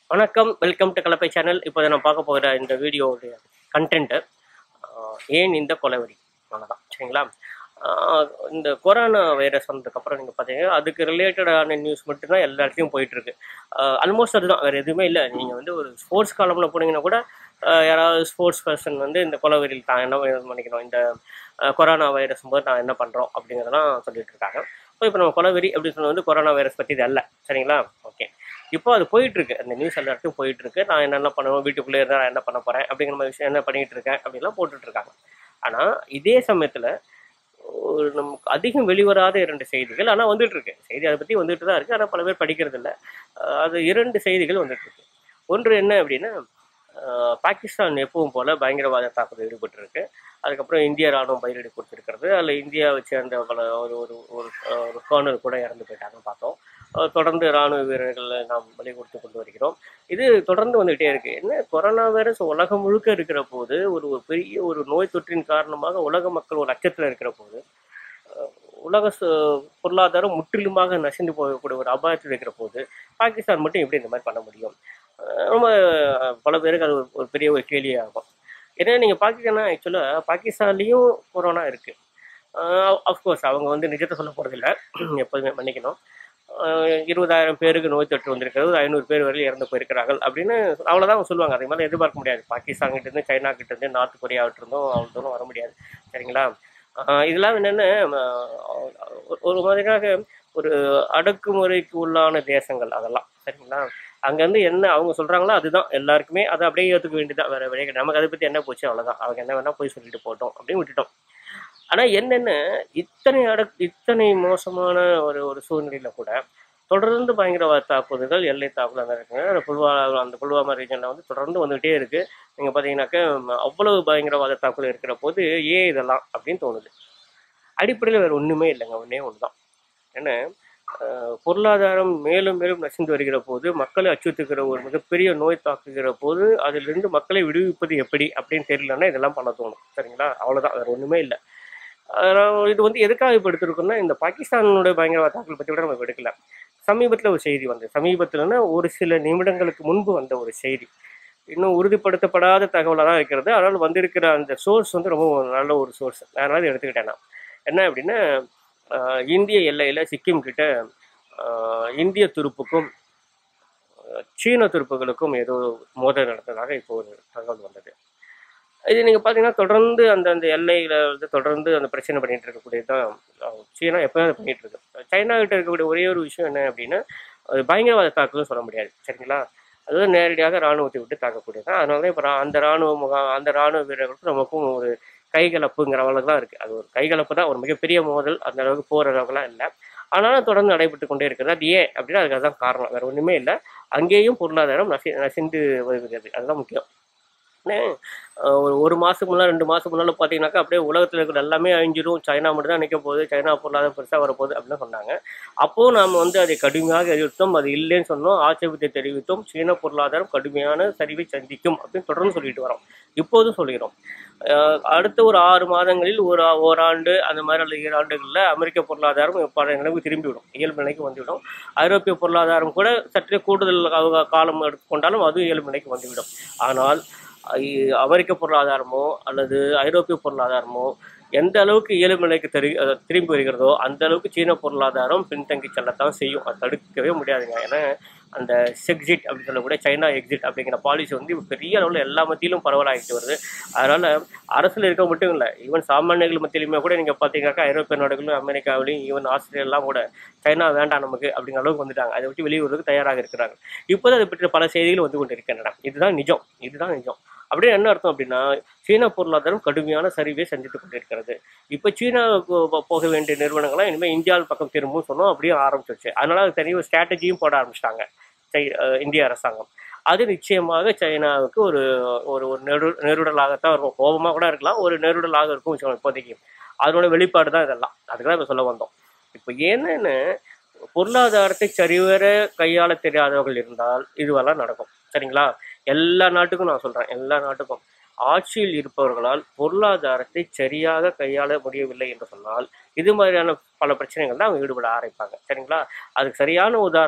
வணக்கம் welcome to கலப்பை channel இப்போ நான் பார்க்க போகிற இந்த வீடியோவுடைய கண்டென்ட்டு ஏன் இந்த கொலைவரி அவ்வளோதான் சரிங்களா ஆஹ் இந்த கொரோனா வைரஸ் வந்ததுக்கப்புறம் நீங்கள் பார்த்தீங்கன்னா அதுக்கு ரிலேட்டடான நியூஸ் மட்டும்தான் எல்லா இடத்துலையும் போயிட்டுருக்கு ஆல்மோஸ்ட் அதுதான் வேறு எதுவுமே இல்லை நீங்கள் வந்து ஒரு ஸ்போர்ட்ஸ் காலமில் போனீங்கன்னா கூட ஆஹ் யாராவது ஸ்போர்ட்ஸ் பர்சன் வந்து இந்த கொலவெறியில் தான் என்ன பண்ணிக்கணும் இந்த ஆஹ் கொரோனா வைரஸ் போது நான் என்ன பண்ணுறோம் அப்படிங்கிறதெல்லாம் சொல்லிட்டு இருக்காங்க ஸோ இப்போ நம்ம கொலவெறி அப்படின்னு சொன்னது வந்து கொரோனா வைரஸ் பற்றி இது அல்ல சரிங்களா ஓகே இப்போ அது போயிட்டு இருக்கு அந்த நியூஸ் எல்லா இடத்துக்கும் போயிட்டு இருக்கு நான் என்னென்ன பண்ணுவேன் வீட்டுக்குள்ளே இருந்தால் நான் என்ன பண்ண போகிறேன் அப்படிங்கிற மாதிரி விஷயம் என்ன பண்ணிட்டு இருக்கேன் அப்படிலாம் போட்டுட்டு இருக்காங்க ஆனால் இதே சமயத்தில் ஒரு நமக்கு அதிகம் வெளிவராத இரண்டு செய்திகள் ஆனால் வந்துட்டு இருக்கு செய்தி அதை பற்றி வந்துட்டு தான் இருக்கு ஆனால் பல பேர் படிக்கிறது இல்லை அஹ் அது இரண்டு செய்திகள் வந்துட்டு இருக்கு ஒன்று என்ன அப்படின்னா அஹ் பாகிஸ்தான் எப்பவும் போல பயங்கரவாத தாக்குதல் ஈடுபட்டிருக்கு அதுக்கப்புறம் இந்திய ராணுவம் பதிலடி கொடுத்துருக்கிறது அதில் இந்தியாவை சேர்ந்த பல ஒரு ஒரு ஒரு அஹ் ஒரு கர்னல் கூட இறந்து போயிட்டாங்கன்னு பார்த்தோம் அஹ் தொடர்ந்து ராணுவ வீரர்களை நாம் பலி கொடுத்து கொண்டு வருகிறோம் இது தொடர்ந்து வந்துகிட்டே இருக்கு என்ன கொரோனா வைரஸ் உலகம் முழுக்க இருக்கிற போது ஒரு ஒரு பெரிய ஒரு நோய் தொற்றின் காரணமாக உலக மக்கள் ஒரு அச்சத்தில் இருக்கிற போது அஹ் உலக சு- பொருளாதாரம் முற்றிலுமாக நசிந்து போகக்கூடிய ஒரு அபாயத்தில் இருக்கிற போது பாகிஸ்தான் மட்டும் எப்படி இந்த மாதிரி பண்ண முடியும் அஹ் ரொம்ப பல பேருக்கு அது ஒரு- ஒரு பெரிய ஒரு கேள்வியாகும் ஏன்னா நீங்கள் பார்த்தீங்கன்னா ஆக்சுவலாக பாகிஸ்தான்லேயும் கொரோனா இருக்குது அஃப்கோர்ஸ் அவங்க வந்து நிஜத்தை சொல்ல போகிறதில்ல எப்போதுமே மன்னிக்கணும் ஆஹ் இருபதாயிரம் பேருக்கு நோய் தொற்று வந்திருக்கிறது ஐநூறு பேர் வரையில் இறந்து போயிருக்கிறார்கள் அப்படின்னு அவ்வளோதான் அவங்க சொல்லுவாங்க அதே மாதிரி எதிர்பார்க்க முடியாது பாகிஸ்தான் கிட்ட இருந்து சைனா கிட்ட இருந்து நார்த் கொரியாவிட்ட இருந்தும் அவ்வளோ தூரம் வர முடியாது சரிங்களா ஆஹ் இதெல்லாம் என்னென்ன ஒரு மாதிரியாக ஒரு அடக்குமுறைக்கு உள்ளான தேசங்கள் அதெல்லாம் சரிங்களா அங்கேருந்து என்ன அவங்க சொல்கிறாங்களோ அதுதான் எல்லாருக்குமே அதை அப்படியே ஏற்றுக்க வேண்டியதான் வேறு வழியே கிடையாது. நமக்கு அதை பற்றி என்ன போச்சு அவ்வளோதான் அவங்க என்ன வேணால் போய் சொல்லிட்டு போட்டோம் அப்படின்னு விட்டுட்டோம் ஆனால் என்னென்ன இத்தனை அட இத்தனை மோசமான ஒரு ஒரு சூழ்நிலையில் கூட தொடர்ந்து பயங்கரவாத தாக்குதல்கள் எல்லை தாக்குதல் அந்த இருக்குங்க அந்த புல்வாமா அந்த புல்வாமா ரீஜனில் வந்து தொடர்ந்து வந்துகிட்டே இருக்குது நீங்கள் பார்த்தீங்கன்னாக்கா ம, அவ்வளவு பயங்கரவாத தாக்குதல் இருக்கிற போது ஏன் இதெல்லாம் அப்படின்னு தோணுது அடிப்படையில் வேறு ஒன்றுமே இல்லைங்க ஒன்றே ஒன்று தான் ஏன்னா அஹ், பொருளாதாரம் மேலும் மேலும் நசிந்து வருகிற போது மக்களை அச்சுறுத்துகிற ஒரு மிகப்பெரிய நோய் தாக்குகிற போது அதிலிருந்து மக்களை விடுவிப்பது எப்படி அப்படின்னு தெரியலன்னா இதெல்லாம் பண்ண தோணும் சரிங்களா அவ்வளோதான் வேறு ஒன்றுமே இல்லை அதனால் இது வந்து எதுக்காக இப்போ எடுத்திருக்கோம்னா இந்த பாகிஸ்தானோட பயங்கரவாத தாக்குதல் பற்றி கூட நம்ம இப்ப எடுக்கல சமீபத்தில் ஒரு செய்தி வந்து சமீபத்தில்னா ஒரு சில நிமிடங்களுக்கு முன்பு வந்த ஒரு செய்தி இன்னும் உறுதிப்படுத்தப்படாத தகவலாக தான் இருக்கிறது அதனால் வந்திருக்கிற அந்த சோர்ஸ் வந்து ரொம்ப ஒரு நல்ல ஒரு சோர்ஸ் அதனால இதை எடுத்துக்கிட்டேன் நான் என்ன அப்படின்னா ஆஹ் இந்திய எல்லையில் சிக்கிம் கிட்ட ஆஹ் இந்திய துருப்புக்கும் ஆஹ் சீன துருப்புகளுக்கும் ஏதோ மோதல் நடந்ததாக இப்போ ஒரு தகவல் வந்தது இது நீங்கள் பார்த்தீங்கன்னா தொடர்ந்து அந்த அந்த எல்லையில் வந்து தொடர்ந்து அந்த பிரச்சனை பண்ணிட்டு இருக்கக்கூடியது தான் அஹ் சீனா எப்போயும் அதை பண்ணிட்டு இருக்கு சைனா கிட்ட இருக்கக்கூடிய ஒரே ஒரு விஷயம் என்ன அப்படின்னா அது பயங்கரவாத தாக்குதல் சொல்ல முடியாது சரிங்களா அது நேரடியாக ராணுவத்தை விட்டு தாக்கக்கூடியது அதனால தான் இப்போ அந்த ராணுவ முகாம் அந்த ராணுவ வீரர்களுக்கும் நமக்கும் ஒரு கைகலப்புங்கிற அளவுக்கு தான் இருக்குது அது ஒரு கைகலப்பு தான் ஒரு மிகப்பெரிய மோதல் அந்த அளவுக்கு போகிற அளவுக்குலாம் இல்லை ஆனாலும் தொடர்ந்து நடைபெற்று கொண்டே இருக்கிறது அது ஏன் அப்படின்னா அதுக்கு தான் காரணம் வேறு ஒன்றுமே இல்லை அங்கேயும் பொருளாதாரம் நசி நசிந்து வருகிறது அதுதான் முக்கியம் ஏன்னா, அஹ் ஒரு ஒரு மாதத்துக்கு முன்னால் ரெண்டு மாதத்துக்கு முன்னால் பார்த்தீங்கன்னாக்கா அப்படியே உலகத்தில் இருக்கிற எல்லாமே அழிஞ்சிரும் சைனா மட்டும் தான் நிற்க போகுது சைனா பொருளாதாரம் பெருசாக வரப்போகுது அப்படின்னு சொன்னாங்க அப்போது நாம் வந்து அதை கடுமையாக எதிர்த்தோம் அது இல்லைன்னு சொன்னோம் ஆட்சேபத்தை தெரிவித்தோம் சீன பொருளாதாரம் கடுமையான சரிவை சந்திக்கும் அப்படின்னு தொடர்ந்து சொல்லிட்டு வரோம் இப்போதும் சொல்கிறோம் அஹ் அடுத்த ஒரு ஆறு மாதங்களில் ஒரு ஆ- ஓராண்டு அந்த மாதிரி அல்லது ஏழு ஆண்டுகளில் அமெரிக்க பொருளாதாரம் பழைய நிலைக்கு திரும்பிவிடும் இயல்பு நிலைக்கு வந்துவிடும் ஐரோப்பிய பொருளாதாரம் கூட சற்றே கூடுதல் கா- காலம் எடுத்துக்கொண்டாலும் அதுவும் இயல்பு நிலைக்கு வந்துவிடும் ஆனால் ஐ- அமெரிக்க பொருளாதாரமோ அல்லது ஐரோப்பிய பொருளாதாரமோ எந்த அளவுக்கு இயல்பு நிலைக்கு தெரி அஹ் திரும்பி வருகிறதோ அந்த அளவுக்கு சீன பொருளாதாரம் பின்தங்கி செல்லத்தான் செய்யும் அது தடுக்கவே முடியாதுங்க ஏன்னா அந்த செக்ஸிட் அப்படின்னு சொல்லக்கூடிய சைனா எக்ஸிட் அப்படிங்கிற பாலிசி வந்து இப்ப பெரிய அளவில் எல்லா மத்தியிலும் பரவலாகிட்டு வருது அதனால் அரசில் இருக்க மட்டும் இல்லை ஈவன் சாமானியர்கள் மத்தியிலுமே கூட நீங்கள் பார்த்தீங்கன்னாக்கா ஐரோப்பிய நாடுகளும் அமெரிக்காவிலையும் ஈவன் ஆஸ்திரேலியாலாம் கூட சைனா வேண்டாம் நமக்கு அப்படிங்கிற அளவுக்கு வந்துட்டாங்க அதை விட்டு வெளியூருக்கு தயாராக இருக்கிறாங்க இப்போது அதை பற்றி பல செய்திகள் வந்து கொண்டு இருக்கின்றன இதுதான் நிஜம் இதுதான் நிஜம் அப்படியே என்ன அர்த்தம் அப்படின்னா சீன பொருளாதாரம் கடுமையான சரிவை சந்தித்துக் கொண்டிருக்கிறது இப்போ சீனாவுக்கு போ- போக வேண்டிய நிறுவனங்கள்லாம் இனிமேல் இந்தியாவில் பக்கம் திரும்பவும் சொன்னோம் அப்படியே ஆரம்பிச்சிருச்சு அதனால அது தனி ஒரு ஸ்ட்ராட்டஜியும் போட ஆரம்பிச்சிட்டாங்க சை- அஹ் இந்திய அரசாங்கம் அது நிச்சயமாக சைனாவுக்கு ஒரு ஒரு ஒரு நெரு நெருடலாகத்தான் இருக்கும் கோபமாக கூட இருக்கலாம் ஒரு நெருடலாக இருக்கும் வச்சுக்கோங்க இப்போதைக்கு அதனோட வெளிப்பாடு தான் இதெல்லாம் அதுக்கு தான் இப்போ சொல்ல வந்தோம் இப்போ என்னன்னு பொருளாதாரத்தை சரிவர கையாள தெரியாதவர்கள் இருந்தால் இதுவெல்லாம் நடக்கும் சரிங்களா எல்லா நாட்டுக்கும் நான் சொல்கிறேன் எல்லா நாட்டுக்கும் ஆட்சியில் இருப்பவர்களால் பொருளாதாரத்தை சரியாக கையாள முடியவில்லை என்று சொன்னால் இது மாதிரியான பல பிரச்சனைகள் தான் அவங்க ஈடுபட ஆரம்பிப்பாங்க சரிங்களா அதுக்கு சரியான உதாரணம்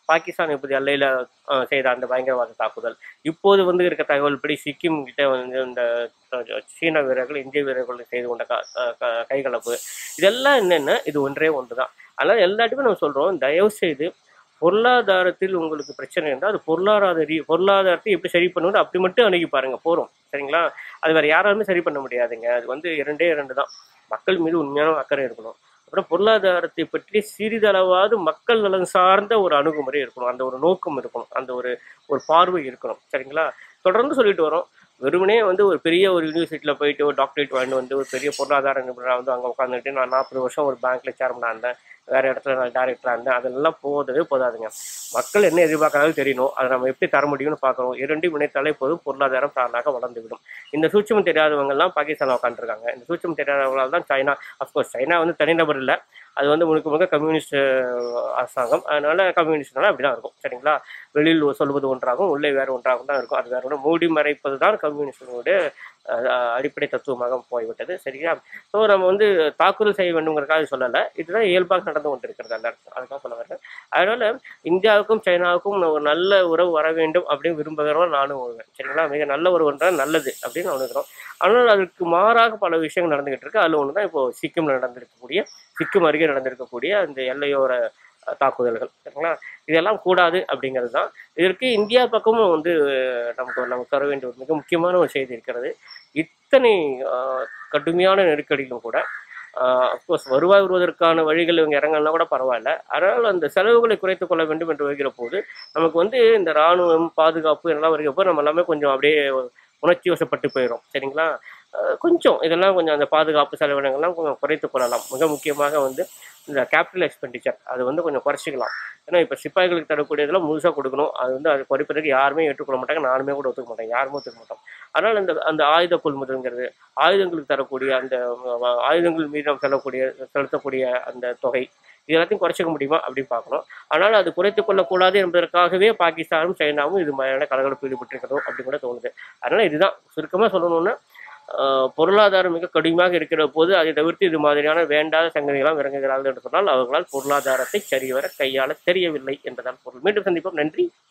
பாகிஸ்தான் இப்போது எல்லையில் செய்த அந்த பயங்கரவாத தாக்குதல் இப்போது வந்து இருக்க தகவல்படி சிக்கிம் கிட்ட வந்து இந்த அஹ், சீன வீரர்கள் இந்திய வீரர்கள் செய்து கொண்ட க- க- க- கைகலப்பு இதெல்லாம் என்னென்ன இது ஒன்றே ஒன்று தான் அதனால் எல்லாத்துக்குமே நம்ம சொல்கிறோம் தயவு செய்து பொருளாதாரத்தில் உங்களுக்கு பிரச்சனை இருந்தால் அது பொருளாதார ரீ பொருளாதாரத்தை எப்படி சரி பண்ணுவது அப்படி மட்டும் அணுகி பாருங்க போகிறோம் சரிங்களா அது வேறு யாராலுமே சரி பண்ண முடியாதுங்க அது வந்து இரண்டே இரண்டு தான் மக்கள் மீது உண்மையான அக்கறை இருக்கணும் அப்புறம் பொருளாதாரத்தை பற்றி சிறிதளவாவது மக்கள் நலன் சார்ந்த ஒரு அணுகுமுறை இருக்கணும் அந்த ஒரு நோக்கம் இருக்கணும் அந்த ஒரு ஒரு பார்வை இருக்கணும் சரிங்களா தொடர்ந்து சொல்லிட்டு வரோம் வெறுமனே வந்து ஒரு பெரிய ஒரு யூனிவர்சிட்டியில் போயிட்டு ஒரு டாக்டரேட் வாங்கிட்டு வந்து ஒரு பெரிய பொருளாதார நிபுணராக வந்து அங்கே உட்காந்துட்டு நான் நாற்பது வருஷம் ஒரு பேங்க்ல சேர்மனாக இருந்தேன் வேற இடத்துல நான் டேரக்டராக இருந்தேன் அதெல்லாம் போதவே போதாதுங்க மக்கள் என்ன எதிர்பார்க்கறாலும் தெரியணும் அதை நம்ம எப்படி தர முடியும்னு பார்க்கணும் இரண்டையும் இணைத்தாலே போதும் பொருளாதாரம் தானாக வளர்ந்துவிடும் இந்த சூட்சமம் தெரியாதவங்கலாம் பாகிஸ்தானில் உட்காந்துருக்காங்க இந்த சூட்சமம் தெரியாதவங்களால் தான் சைனா அஃப்கோர்ஸ் சைனா வந்து தனிநபர் இல்லை அது வந்து முழுக்க முழுக்க கம்யூனிஸ்ட் அரசாங்கம் அதனால கம்யூனிஸ்ட்னால அப்படி தான் இருக்கும் சரிங்களா வெளியில் சொல்வது ஒன்றாகும் உள்ளே வேறு ஒன்றாகவும் தான் இருக்கும் அது வேற ஒன்று மூடி மறைப்பது தான் கம்யூனிஸ்டனுடைய அஹ், அடிப்படை தத்துவமாக போய்விட்டது சரியா ஸோ நம்ம வந்து தாக்குதல் செய்ய வேண்டுங்கிறதுக்காக சொல்லலை இதுதான் இயல்பாக நடந்து கொண்டிருக்கிறது அந்த இடத்துல அதுக்காக சொல்ல வரேன் அதனால இந்தியாவுக்கும் சைனாவுக்கும் ஒரு நல்ல உறவு வர வேண்டும் அப்படின்னு விரும்புகிறவங்க நானும் வருவேன் சரிங்களா மிக நல்ல ஒரு ஒன்றால் நல்லது அப்படின்னு நான் நினைக்கிறோம் ஆனால் அதுக்கு மாறாக பல விஷயங்கள் நடந்துகிட்டு இருக்கு அதில் ஒன்று தான் இப்போ சிக்கிம் நடந்திருக்கக்கூடிய சிக்கிம் அருகே நடந்திருக்கக்கூடிய அந்த எல்லையோர அஹ், தாக்குதல்கள் சரிங்களா இதெல்லாம் கூடாது அப்படிங்கிறது தான் இதற்கு இந்தியா பக்கமும் வந்து அஹ், நமக்கு நமக்கு தர வேண்டிய ஒரு மிக முக்கியமான ஒரு செய்தி இருக்கிறது இத்தனை அஹ், கடுமையான நெருக்கடியும் கூட அஃப்கோர்ஸ் வருவாய் வருவதற்கான வழிகள் இவங்க இறங்கலாம் கூட பரவாயில்ல அதனால் அந்த செலவுகளை குறைத்துக் கொள்ள வேண்டும் என்று வருகிற போது நமக்கு வந்து இந்த இராணுவம் பாதுகாப்பு இதெல்லாம் வருகிறப்போ நம்ம எல்லாமே கொஞ்சம் அப்படியே உணர்ச்சி வசப்பட்டு போயிடும் சரிங்களா அஹ் கொஞ்சம் இதெல்லாம் கொஞ்சம் அந்த பாதுகாப்பு செலவினங்கள்லாம் கொஞ்சம் குறைத்துக் கொள்ளலாம் மிக முக்கியமாக வந்து இந்த கேபிட்டல் எக்ஸ்பெண்டிச்சர் அது வந்து கொஞ்சம் குறைச்சிக்கலாம் ஏன்னா இப்போ சிப்பாய்களுக்கு தரக்கூடியதெல்லாம் முழுசாக கொடுக்கணும் அது வந்து அது குறைப்பதற்கு யாருமே ஏற்றுக்கொள்ள மாட்டாங்க நானுமே கூட ஒத்துக்க மாட்டேன் யாருமே ஒத்துக்க மாட்டோம் அதனால் அந்த அந்த ஆயுத கொள்முதல்ங்கிறது ஆயுதங்களுக்கு தரக்கூடிய அந்த அஹ், ஆயுதங்கள் மீது நாம் செல்லக்கூடிய செலுத்தக்கூடிய அந்த தொகை இது எல்லாத்தையும் குறைச்சிக்க முடியுமா அப்படின்னு பார்க்கணும் ஆனால் அது குறைத்துக் கொள்ளக்கூடாது என்பதற்காகவே பாகிஸ்தானும் சைனாவும் இது மாதிரியான கலகலப்பு ஈடுபட்டிருக்கணும் அப்படின்னு கூட தோணுது அதனால் இதுதான் சுருக்கமாக சொல்லணும்னா ஆஹ், பொருளாதாரம் மிக கடுமையாக இருக்கிற போது அதை தவிர்த்து இது மாதிரியான வேண்டாத சங்கதிகளாம் இறங்குகிறார்கள் என்று சொன்னால் அவர்களால் பொருளாதாரத்தை சரிவர கையாள தெரியவில்லை என்பதால் பொருள் மீண்டும் சந்திப்போம் நன்றி